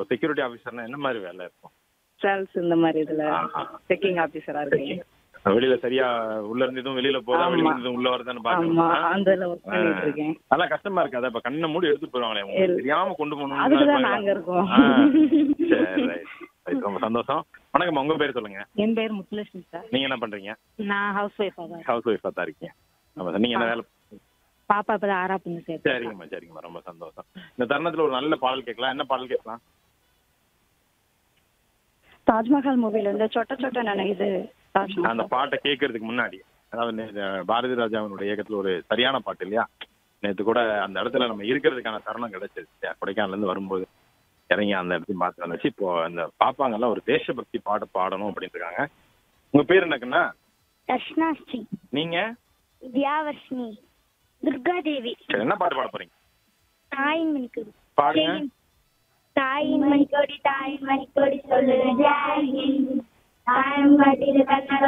Security ஆபீசர்னா என்ன மாதிரி வேலை இருக்கும் சேல்ஸ் இந்த மாதிரி இதுல ஆஹா. செக்கிங் ஆபீசரா இருக்கீங்க வெளியில சரியா உள்ள இருந்து எதுவும் வெளியில போதா ஆமா. வெளியில இருந்து உள்ள வருதான்னு ஆமா பாக்கணும் அந்த ஒர்க் பண்ணிட்டு இருக்கேன் அதெல்லாம் கஷ்டமா இருக்காது அப்ப கண்ணை மூடி எடுத்துட்டு போயிருவாங்களே உங்களுக்கு இல்ல. தெரியாம கொண்டு போகணும் அதுக்குதான் நாங்க இருக்கோம். சரி right. Right. ரொம்ப சந்தோஷம் வணக்கம் உங்க பேர் சொல்லுங்க என் பேர் முத்துலட்சுமி சார் நீங்க என்ன பண்றீங்க நான் ஹவுஸ் ஒய்ஃபா தான் ஹவுஸ் ஒய்ஃபா தான் இருக்கீங்க ஆமா சார் நீங்க என்ன வேலை பாப்பா இப்பதான் ஆறா பொண்ணு சேர்த்து சரிங்கம்மா சரிங்கம்மா ரொம்ப சந்தோஷம் இந்த தருணத்துல ஒரு நல்ல பாடல் கேட்கலாம் என்ன பாடல் கேட்கலாம் தாஜ்மஹால் மூவில இருந்து சொட்ட சொட்ட நினைக்குது அந்த தாஜ்மஹால் பாட்டை கேட்கறதுக்கு முன்னாடி அதாவது நே- இந்த பாரதி ராஜாவினுடைய இயக்கத்துல ஒரு சரியான பாட்டு இல்லையா நேத்து கூட அந்த இடத்துல நம்ம இருக்கிறதுக்கான தருணம் கிடைச்சது இல்லையா கொடைக்கானல்ல இருந்து வரும்போது இறங்கி அந்த இடத்தையும் பார்த்து வந்துச்சு இப்போ அந்த பாப்பாங்கெல்லாம் ஒரு தேசபக்தி பாட்டு பாடணும் அப்படின்னு இருக்காங்க உங்க பேர் என்னக்குன்னா தர்ஷனாஸ்ரீ நீங்க வித்யாவர்ஷினி துர்காதேவி சரி, என்ன பாட்டு பாட போறீங்க தாயின் மணிக்கொடி பாடுங்க தாயின் மணிக்கொடி தாயின் மணிக்கொடி சொல்லு ஜெய் ஹிந்த் தாயம் காட்டிடு கன்னட